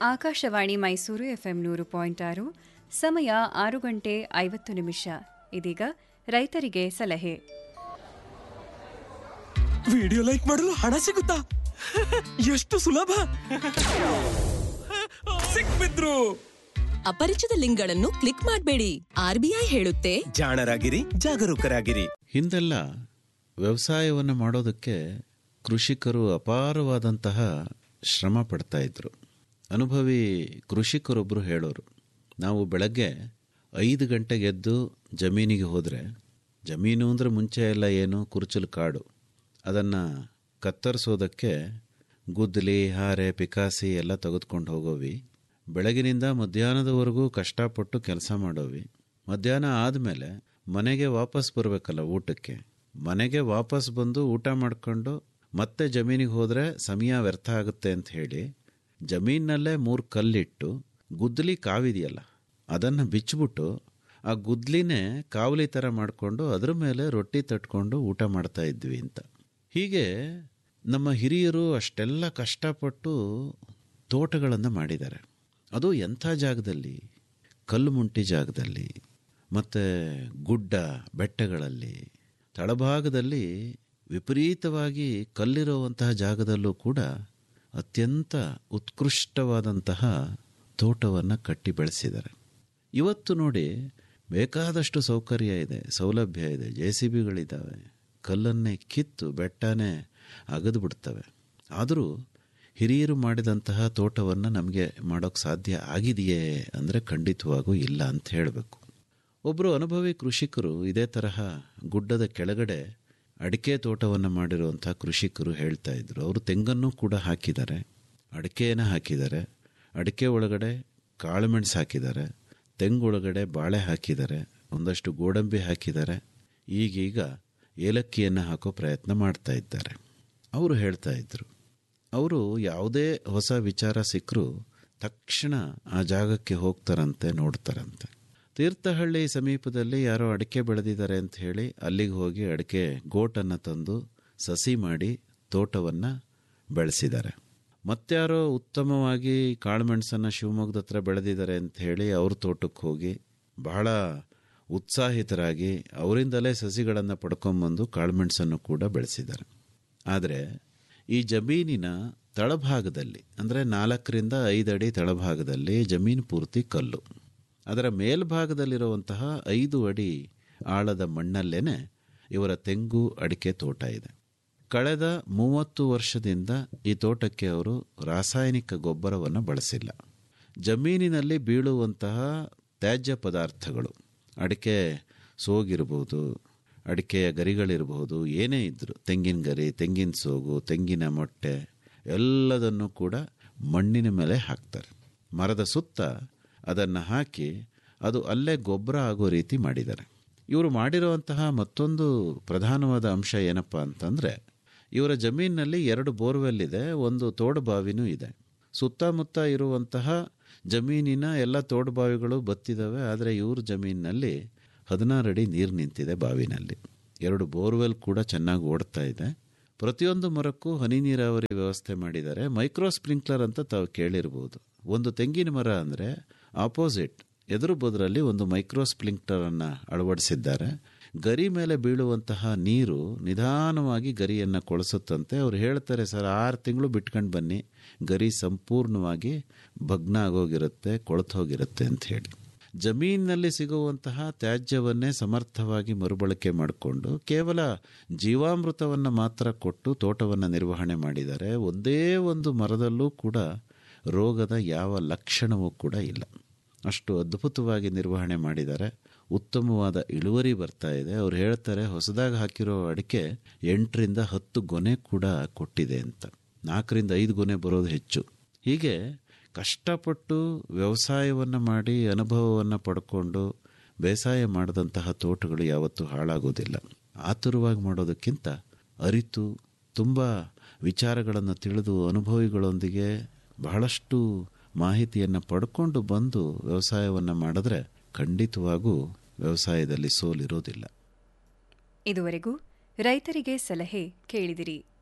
Akashvani Mysuru FM ನೂರು point ಆರು ಸಮಯ ಆರು ಗಂಟೆ ಐವತ್ತು ನಿಮಿಷ ಇದೀಗ ರೈತರಿಗೆ ಸಲಹೆ ವಿಡಿಯೋ ಲೈಕ್ ಮಾಡಲು ಹಣ ಸಿಗುತ್ತಾ ಎಷ್ಟು ಸುಲಭ ಸಿಕ್ಬಿದ್ರು ಅಪರಿಚಿತ ಲಿಂಕ್ಗಳನ್ನು ಕ್ಲಿಕ್ ಮಾಡಬೇಡಿ ಆರ್ಬಿಐ ಹೇಳುತ್ತೆ ಜಾಣರಾಗಿರಿ ಜಾಗರೂಕರಾಗಿರಿ ಹಿಂದೆಲ್ಲ ವ್ಯವಸಾಯವನ್ನು ಮಾಡೋದಕ್ಕೆ ಕೃಷಿಕರು ಅಪಾರವಾದಂತಹ ಶ್ರಮ ಪಡ್ತಾ ಇದ್ರು ಅನುಭವಿ ಕೃಷಿಕರೊಬ್ಬರು ಹೇಳೋರು ನಾವು ಬೆಳಗ್ಗೆ ಐದು ಗಂಟೆಗೆ ಎದ್ದು ಜಮೀನಿಗೆ ಹೋದರೆ ಜಮೀನು ಅಂದರೆ ಮುಂಚೆ ಎಲ್ಲ ಏನು ಕುರುಚಲು ಕಾಡು ಅದನ್ನು ಕತ್ತರಿಸೋದಕ್ಕೆ ಗುದ್ದಲಿ ಹಾರೆ ಪಿಕಾಸಿ ಎಲ್ಲ ತೆಗೆದುಕೊಂಡು ಹೋಗೋವಿ ಬೆಳಗಿನಿಂದ ಮಧ್ಯಾಹ್ನದವರೆಗೂ ಕಷ್ಟಪಟ್ಟು ಕೆಲಸ ಮಾಡೋವಿ ಮಧ್ಯಾಹ್ನ ಆದಮೇಲೆ ಮನೆಗೆ ವಾಪಸ್ ಬರಬೇಕಲ್ಲ ಊಟಕ್ಕೆ ಮನೆಗೆ ವಾಪಸ್ ಬಂದು ಊಟ ಮಾಡ್ಕೊಂಡು ಮತ್ತೆ ಜಮೀನಿಗೆ ಹೋದರೆ ಸಮಯ ವ್ಯರ್ಥ ಆಗುತ್ತೆ ಅಂತ ಹೇಳಿ ಜಮೀನಲ್ಲೇ ಮೂರು ಕಲ್ಲಿಟ್ಟು ಗುದ್ದಲಿ ಕಾವಿದೆಯಲ್ಲ ಅದನ್ನು ಬಿಚ್ಚಿಬಿಟ್ಟು ಆ ಗುದ್ಲಿನೇ ಕಾವಲಿ ಥರ ಮಾಡಿಕೊಂಡು ಅದ್ರ ಮೇಲೆ ರೊಟ್ಟಿ ತಟ್ಕೊಂಡು ಊಟ ಮಾಡ್ತಾ ಇದ್ವಿ ಅಂತ ಹೀಗೆ ನಮ್ಮ ಹಿರಿಯರು ಅಷ್ಟೆಲ್ಲ ಕಷ್ಟಪಟ್ಟು ತೋಟಗಳನ್ನು ಮಾಡಿದ್ದಾರೆ ಅದು ಎಂಥ ಜಾಗದಲ್ಲಿ ಕಲ್ಲು ಮುಂಟಿ ಜಾಗದಲ್ಲಿ ಮತ್ತು ಗುಡ್ಡ ಬೆಟ್ಟಗಳಲ್ಲಿ ತಳಭಾಗದಲ್ಲಿ ವಿಪರೀತವಾಗಿ ಕಲ್ಲಿರುವಂತಹ ಜಾಗದಲ್ಲೂ ಕೂಡ ಅತ್ಯಂತ ಉತ್ಕೃಷ್ಟವಾದಂತಹ ತೋಟವನ್ನು ಕಟ್ಟಿ ಬೆಳೆಸಿದ್ದಾರೆ ಇವತ್ತು ನೋಡಿ ಬೇಕಾದಷ್ಟು ಸೌಕರ್ಯ ಇದೆ ಸೌಲಭ್ಯ ಇದೆ ಜೆ ಸಿ ಬಿಗಳಿದ್ದಾವೆ ಕಲ್ಲನ್ನೇ ಕಿತ್ತು ಬೆಟ್ಟನೇ ಅಗದು ಬಿಡ್ತವೆ ಆದರೂ ಹಿರಿಯರು ಮಾಡಿದಂತಹ ತೋಟವನ್ನು ನಮಗೆ ಮಾಡೋಕ್ಕೆ ಸಾಧ್ಯ ಆಗಿದೆಯೇ ಅಂದರೆ ಖಂಡಿತವಾಗೂ ಇಲ್ಲ ಅಂತ ಹೇಳಬೇಕು ಒಬ್ಬರು ಅನುಭವಿ ಕೃಷಿಕರು ಇದೇ ತರಹ ಗುಡ್ಡದ ಕೆಳಗಡೆ ಅಡಿಕೆ ತೋಟವನ್ನು ಮಾಡಿರುವಂಥ ಕೃಷಿಕರು ಹೇಳ್ತಾ ಇದ್ರು ಅವರು ತೆಂಗನ್ನು ಕೂಡ ಹಾಕಿದ್ದಾರೆ ಅಡಿಕೆಯನ್ನು ಹಾಕಿದ್ದಾರೆ ಅಡಿಕೆ ಒಳಗಡೆ ಕಾಳುಮೆಣಸು ಹಾಕಿದ್ದಾರೆ ತೆಂಗೊಳಗಡೆ ಬಾಳೆ ಹಾಕಿದ್ದಾರೆ ಒಂದಷ್ಟು ಗೋಡಂಬಿ ಹಾಕಿದ್ದಾರೆ ಈಗೀಗ ಏಲಕ್ಕಿಯನ್ನು ಹಾಕೋ ಪ್ರಯತ್ನ ಮಾಡ್ತಾ ಇದ್ದಾರೆ ಅವರು ಹೇಳ್ತಾ ಇದ್ರು ಅವರು ಯಾವುದೇ ಹೊಸ ವಿಚಾರ ಸಿಕ್ಕರೂ ತಕ್ಷಣ ಆ ಜಾಗಕ್ಕೆ ಹೋಗ್ತಾರಂತೆ ನೋಡ್ತಾರಂತೆ ತೀರ್ಥಹಳ್ಳಿ ಸಮೀಪದಲ್ಲಿ ಯಾರೋ ಅಡಿಕೆ ಬೆಳೆದಿದ್ದಾರೆ ಅಂತ ಹೇಳಿ ಅಲ್ಲಿಗೆ ಹೋಗಿ ಅಡಿಕೆ ಗೋಟನ್ನು ತಂದು ಸಸಿ ಮಾಡಿ ತೋಟವನ್ನು ಬೆಳೆಸಿದ್ದಾರೆ ಮತ್ತಾರೋ ಉತ್ತಮವಾಗಿ ಕಾಳುಮೆಣಸನ್ನು ಶಿವಮೊಗ್ಗದ ಹತ್ರ ಬೆಳೆದಿದ್ದಾರೆ ಅಂತ ಹೇಳಿ ಅವ್ರ ತೋಟಕ್ಕೆ ಹೋಗಿ ಬಹಳ ಉತ್ಸಾಹಿತರಾಗಿ ಅವರಿಂದಲೇ ಸಸಿಗಳನ್ನು ಪಡ್ಕೊಂಬಂದು ಕಾಳುಮೆಣಸನ್ನು ಕೂಡ ಬೆಳೆಸಿದ್ದಾರೆ ಆದರೆ ಈ ಜಮೀನಿನ ತಳಭಾಗದಲ್ಲಿ ಅಂದರೆ ನಾಲ್ಕರಿಂದ ಐದು ಅಡಿ ತಳಭಾಗದಲ್ಲಿ ಜಮೀನು ಪೂರ್ತಿ ಕಲ್ಲು ಅದರ ಮೇಲ್ಭಾಗದಲ್ಲಿರುವಂತಹ ಐದು ಅಡಿ ಆಳದ ಮಣ್ಣಲ್ಲೇನೆ ಇವರ ತೆಂಗು ಅಡಿಕೆ ತೋಟ ಇದೆ ಕಳೆದ ಮೂವತ್ತು ವರ್ಷದಿಂದ ಈ ತೋಟಕ್ಕೆ ಅವರು ರಾಸಾಯನಿಕ ಗೊಬ್ಬರವನ್ನು ಬಳಸಿಲ್ಲ ಜಮೀನಿನಲ್ಲಿ ಬೀಳುವಂತಹ ತ್ಯಾಜ್ಯ ಪದಾರ್ಥಗಳು ಅಡಿಕೆ ಸೋಗಿರ್ಬೋದು ಅಡಿಕೆಯ ಗರಿಗಳಿರಬಹುದು ಏನೇ ಇದ್ದರೂ ತೆಂಗಿನ ಗರಿ ತೆಂಗಿನ ಸೋಗು ತೆಂಗಿನ ಮೊಟ್ಟೆ ಎಲ್ಲದನ್ನು ಕೂಡ ಮಣ್ಣಿನ ಮೇಲೆ ಹಾಕ್ತಾರೆ ಮರದ ಸುತ್ತ ಅದನ್ನು ಹಾಕಿ ಅದು ಅಲ್ಲೇ ಗೊಬ್ಬರ ಆಗೋ ರೀತಿ ಮಾಡಿದ್ದಾರೆ ಇವರು ಮಾಡಿರುವಂತಹ ಮತ್ತೊಂದು ಪ್ರಧಾನವಾದ ಅಂಶ ಏನಪ್ಪ ಅಂತಂದರೆ ಇವರ ಜಮೀನಿನಲ್ಲಿ ಎರಡು ಬೋರ್ವೆಲ್ ಇದೆ ಒಂದು ತೋಡು ಬಾವಿನೂ ಇದೆ ಸುತ್ತಮುತ್ತ ಇರುವಂತಹ ಜಮೀನಿನ ಎಲ್ಲ ತೋಡು ಬಾವಿಗಳು ಬತ್ತಿದ್ದಾವೆ ಆದರೆ ಇವ್ರ ಜಮೀನಿನಲ್ಲಿ ಹದಿನಾರು ಅಡಿ ನೀರು ನಿಂತಿದೆ ಬಾವಿನಲ್ಲಿ ಎರಡು ಬೋರ್ವೆಲ್ ಕೂಡ ಚೆನ್ನಾಗಿ ಓಡ್ತಾ ಇದೆ ಪ್ರತಿಯೊಂದು ಮರಕ್ಕೂ ಹನಿ ನೀರಾವರಿ ವ್ಯವಸ್ಥೆ ಮಾಡಿದ್ದಾರೆ ಮೈಕ್ರೋ ಸ್ಪ್ರಿಂಕ್ಲರ್ ಅಂತ ತಾವು ಕೇಳಿರ್ಬೋದು ಒಂದು ತೆಂಗಿನ ಮರ ಅಂದರೆ ಆಪೋಸಿಟ್ ಎದುರು ಬದುರಲ್ಲಿ ಒಂದು ಮೈಕ್ರೋ ಸ್ಪ್ರಿಂಕ್ಲರ್ ಅನ್ನು ಅಳವಡಿಸಿದ್ದಾರೆ ಗರಿ ಮೇಲೆ ಬೀಳುವಂತಹ ನೀರು ನಿಧಾನವಾಗಿ ಗರಿಯನ್ನು ಕೊಳಿಸುತ್ತಂತೆ ಅವ್ರು ಹೇಳ್ತಾರೆ ಸರ್ ಆರು ತಿಂಗಳು ಬಿಟ್ಕೊಂಡು ಬನ್ನಿ ಗರಿ ಸಂಪೂರ್ಣವಾಗಿ ಭಗ್ನ ಆಗೋಗಿರುತ್ತೆ ಕೊಳತು ಹೋಗಿರುತ್ತೆ ಅಂತ ಹೇಳಿ ಜಮೀನಿನಲ್ಲಿ ಸಿಗುವಂತಹ ತ್ಯಾಜ್ಯವನ್ನೇ ಸಮರ್ಥವಾಗಿ ಮರುಬಳಕೆ ಮಾಡಿಕೊಂಡು ಕೇವಲ ಜೀವಾಮೃತವನ್ನು ಮಾತ್ರ ಕೊಟ್ಟು ತೋಟವನ್ನು ನಿರ್ವಹಣೆ ಮಾಡಿದ್ದಾರೆ ಒಂದೇ ಒಂದು ಮರದಲ್ಲೂ ಕೂಡ ರೋಗದ ಯಾವ ಲಕ್ಷಣವೂ ಕೂಡ ಇಲ್ಲ ಅಷ್ಟು ಅದ್ಭುತವಾಗಿ ನಿರ್ವಹಣೆ ಮಾಡಿದ್ದಾರೆ ಉತ್ತಮವಾದ ಇಳುವರಿ ಬರ್ತಾ ಇದೆ ಅವ್ರು ಹೇಳ್ತಾರೆ ಹೊಸದಾಗಿ ಹಾಕಿರೋ ಅಡಿಕೆ ಎಂಟರಿಂದ ಹತ್ತು ಗೊನೆ ಕೂಡ ಕೊಟ್ಟಿದೆ ಅಂತ ನಾಲ್ಕರಿಂದ ಐದು ಗೊನೆ ಬರೋದು ಹೆಚ್ಚು ಹೀಗೆ ಕಷ್ಟಪಟ್ಟು ವ್ಯವಸಾಯವನ್ನು ಮಾಡಿ ಅನುಭವವನ್ನು ಪಡ್ಕೊಂಡು ಬೇಸಾಯ ಮಾಡಿದಂತಹ ತೋಟಗಳು ಯಾವತ್ತೂ ಹಾಳಾಗೋದಿಲ್ಲ ಆತುರವಾಗಿ ಮಾಡೋದಕ್ಕಿಂತ ಅರಿತು ತುಂಬ ವಿಚಾರಗಳನ್ನು ತಿಳಿದು ಅನುಭವಿಗಳೊಂದಿಗೆ ಬಹಳಷ್ಟು ಮಾಹಿತಿಯನ್ನು ಪಡ್ಕೊಂಡು ಬಂದು ವ್ಯವಸಾಯವನ್ನು ಮಾಡಿದ್ರೆ ಖಂಡಿತವಾಗೂ ವ್ಯವಸಾಯದಲ್ಲಿ ಸೋಲಿರೋದಿಲ್ಲ ಇದುವರೆಗೂ ರೈತರಿಗೆ ಸಲಹೆ ಕೇಳಿದಿರಿ